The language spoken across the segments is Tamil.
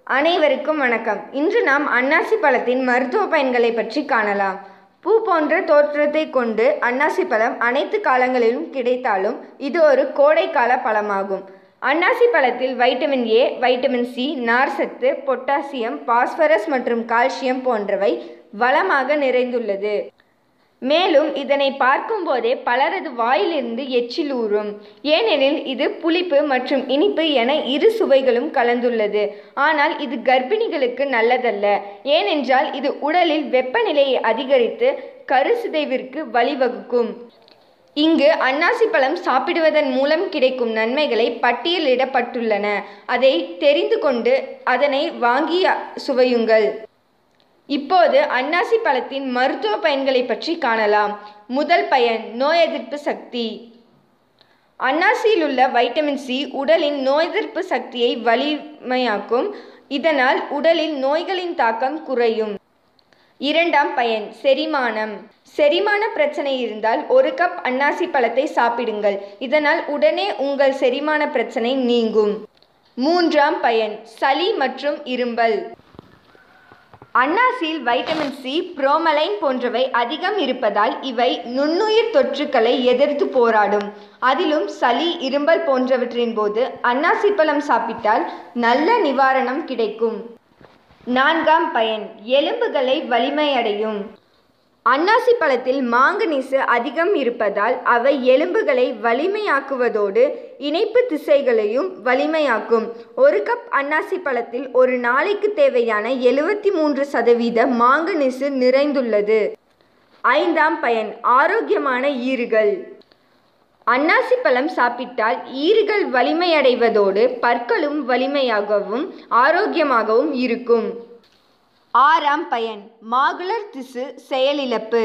அனைவருக்கும் வணக்கம் இன்று நாம் அன்னாசி பழத்தின் மருத்துவ பயன்களை பற்றி காணலாம் பூ போன்ற தோற்றத்தை கொண்டு அன்னாசி பழம் அனைத்து காலங்களிலும் கிடைத்தாலும் இது ஒரு கோடைக்கால பழமாகும் அன்னாசி பழத்தில் வைட்டமின் ஏ வைட்டமின் சி நார்சத்து பொட்டாசியம் பாஸ்பரஸ் மற்றும் கால்சியம் போன்றவை வளமாக நிறைந்துள்ளது மேலும் இதனை பார்க்கும்போதே பலரது வாயிலிருந்து எச்சில் ஊறும் ஏனெனில் இது புளிப்பு மற்றும் இனிப்பு என இரு சுவைகளும் கலந்துள்ளது ஆனால் இது கர்ப்பிணிகளுக்கு நல்லதல்ல ஏனென்றால் இது உடலில் வெப்பநிலையை அதிகரித்து கருசிதைவிற்கு வழிவகுக்கும் இங்கு அன்னாசி பழம் சாப்பிடுவதன் மூலம் கிடைக்கும் நன்மைகளை பட்டியலிடப்பட்டுள்ளன அதை தெரிந்து கொண்டு அதனை வாங்கி சுவையுங்கள் இப்போது அன்னாசி பழத்தின் மருத்துவ பயன்களை பற்றி காணலாம் முதல் பயன் நோய் எதிர்ப்பு சக்தி அன்னாசியில் உள்ள வைட்டமின் சி உடலின் நோய் எதிர்ப்பு சக்தியை வலிமையாக்கும் இதனால் உடலில் நோய்களின் தாக்கம் குறையும் இரண்டாம் பயன் செரிமானம் செரிமான பிரச்சனை இருந்தால் ஒரு கப் அன்னாசி பழத்தை சாப்பிடுங்கள் இதனால் உடனே உங்கள் செரிமான பிரச்சனை நீங்கும் மூன்றாம் பயன் சளி மற்றும் இரும்பல் அன்னாசியில் வைட்டமின் சி புரோமலைன் போன்றவை அதிகம் இருப்பதால் இவை நுண்ணுயிர் தொற்றுக்களை எதிர்த்து போராடும் அதிலும் சளி இரும்பல் போன்றவற்றின் போது அன்னாசி பழம் சாப்பிட்டால் நல்ல நிவாரணம் கிடைக்கும் நான்காம் பயன் எலும்புகளை வலிமையடையும் அன்னாசி பழத்தில் மாங்கனீசு அதிகம் இருப்பதால் அவை எலும்புகளை வலிமையாக்குவதோடு இணைப்பு திசைகளையும் வலிமையாக்கும் ஒரு கப் அன்னாசி பழத்தில் ஒரு நாளைக்கு தேவையான எழுபத்தி மூன்று சதவீத மாங்கனீசு நிறைந்துள்ளது ஐந்தாம் பயன் ஆரோக்கியமான ஈறுகள் அன்னாசி பழம் சாப்பிட்டால் ஈறுகள் வலிமையடைவதோடு பற்களும் வலிமையாகவும் ஆரோக்கியமாகவும் இருக்கும் ஆறாம் பயன் மாகுலர் திசு செயலிழப்பு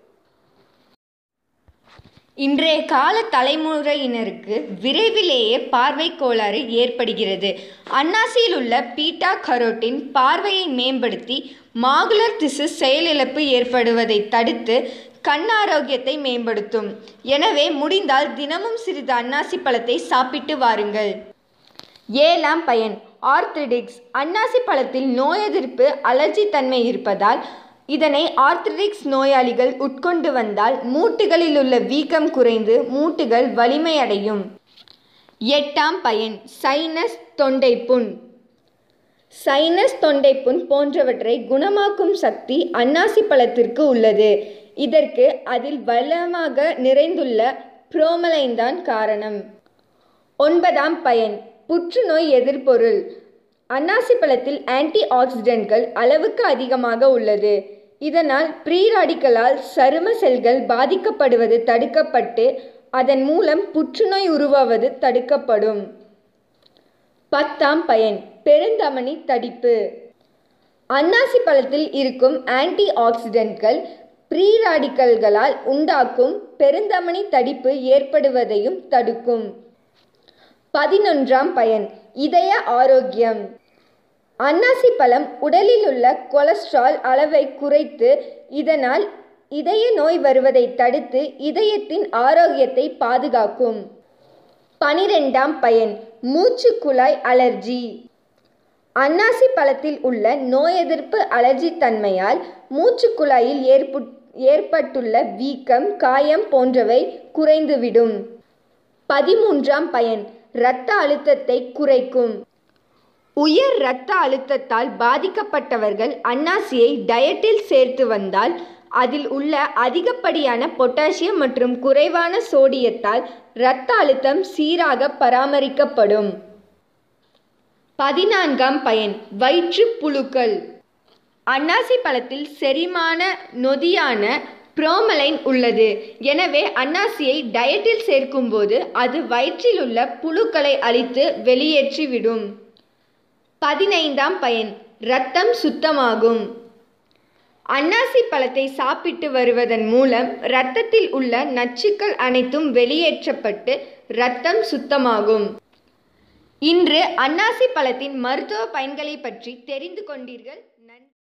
இன்றைய கால தலைமுறையினருக்கு விரைவிலேயே பார்வை கோளாறு ஏற்படுகிறது அன்னாசியில் உள்ள பீட்டா கரோட்டின் பார்வையை மேம்படுத்தி மாகுலர் திசு செயலிழப்பு ஏற்படுவதை தடுத்து கண் ஆரோக்கியத்தை மேம்படுத்தும் எனவே முடிந்தால் தினமும் சிறிது அன்னாசி பழத்தை சாப்பிட்டு வாருங்கள் ஏழாம் பயன் ஆர்த்ரிடிக்ஸ் அன்னாசி பழத்தில் நோய் எதிர்ப்பு அலர்ஜி தன்மை இருப்பதால் இதனை ஆர்த்ரிடிக்ஸ் நோயாளிகள் உட்கொண்டு வந்தால் மூட்டுகளில் உள்ள வீக்கம் குறைந்து மூட்டுகள் வலிமையடையும் எட்டாம் பயன் சைனஸ் தொண்டைப்புண் சைனஸ் தொண்டைப்புண் போன்றவற்றை குணமாக்கும் சக்தி அன்னாசி பழத்திற்கு உள்ளது இதற்கு அதில் வளமாக நிறைந்துள்ள புரோமலைன் தான் காரணம் ஒன்பதாம் பயன் புற்றுநோய் எதிர்ப்பொருள் அன்னாசி பழத்தில் ஆன்டி ஆக்சிடென்ட்கள் அளவுக்கு அதிகமாக உள்ளது இதனால் ப்ரீராடிக்கலால் சரும செல்கள் பாதிக்கப்படுவது தடுக்கப்பட்டு அதன் மூலம் புற்றுநோய் உருவாவது தடுக்கப்படும் பத்தாம் பயன் பெருந்தமனி தடிப்பு அன்னாசி பழத்தில் இருக்கும் ஆன்டி ஆக்சிடென்ட்கள் ப்ரீராடிக்கல்களால் உண்டாக்கும் பெருந்தமனி தடிப்பு ஏற்படுவதையும் தடுக்கும் பதினொன்றாம் பயன் இதய ஆரோக்கியம் அன்னாசி பழம் உடலில் உள்ள கொலஸ்ட்ரால் அளவை குறைத்து இதனால் இதய நோய் வருவதை தடுத்து இதயத்தின் ஆரோக்கியத்தை பாதுகாக்கும் பனிரெண்டாம் பயன் மூச்சுக்குழாய் அலர்ஜி அன்னாசி பழத்தில் உள்ள நோய் எதிர்ப்பு அலர்ஜி தன்மையால் மூச்சுக்குழாயில் ஏற்பு ஏற்பட்டுள்ள வீக்கம் காயம் போன்றவை குறைந்துவிடும் பதிமூன்றாம் பயன் இரத்த அழுத்தத்தை குறைக்கும் உயர் இரத்த அழுத்தத்தால் பாதிக்கப்பட்டவர்கள் அன்னாசியை டயட்டில் சேர்த்து வந்தால் அதில் உள்ள அதிகப்படியான பொட்டாசியம் மற்றும் குறைவான சோடியத்தால் இரத்த அழுத்தம் சீராக பராமரிக்கப்படும் பதினான்காம் பயன் வயிற்று புழுக்கள் அன்னாசி பழத்தில் செரிமான நொதியான புரோமலைன் உள்ளது எனவே அன்னாசியை டயட்டில் சேர்க்கும்போது அது வயிற்றில் உள்ள புழுக்களை அழித்து வெளியேற்றிவிடும் பதினைந்தாம் பயன் இரத்தம் சுத்தமாகும் அன்னாசி பழத்தை சாப்பிட்டு வருவதன் மூலம் இரத்தத்தில் உள்ள நச்சுக்கள் அனைத்தும் வெளியேற்றப்பட்டு இரத்தம் சுத்தமாகும் இன்று அன்னாசி பழத்தின் மருத்துவ பயன்களை பற்றி தெரிந்து கொண்டீர்கள்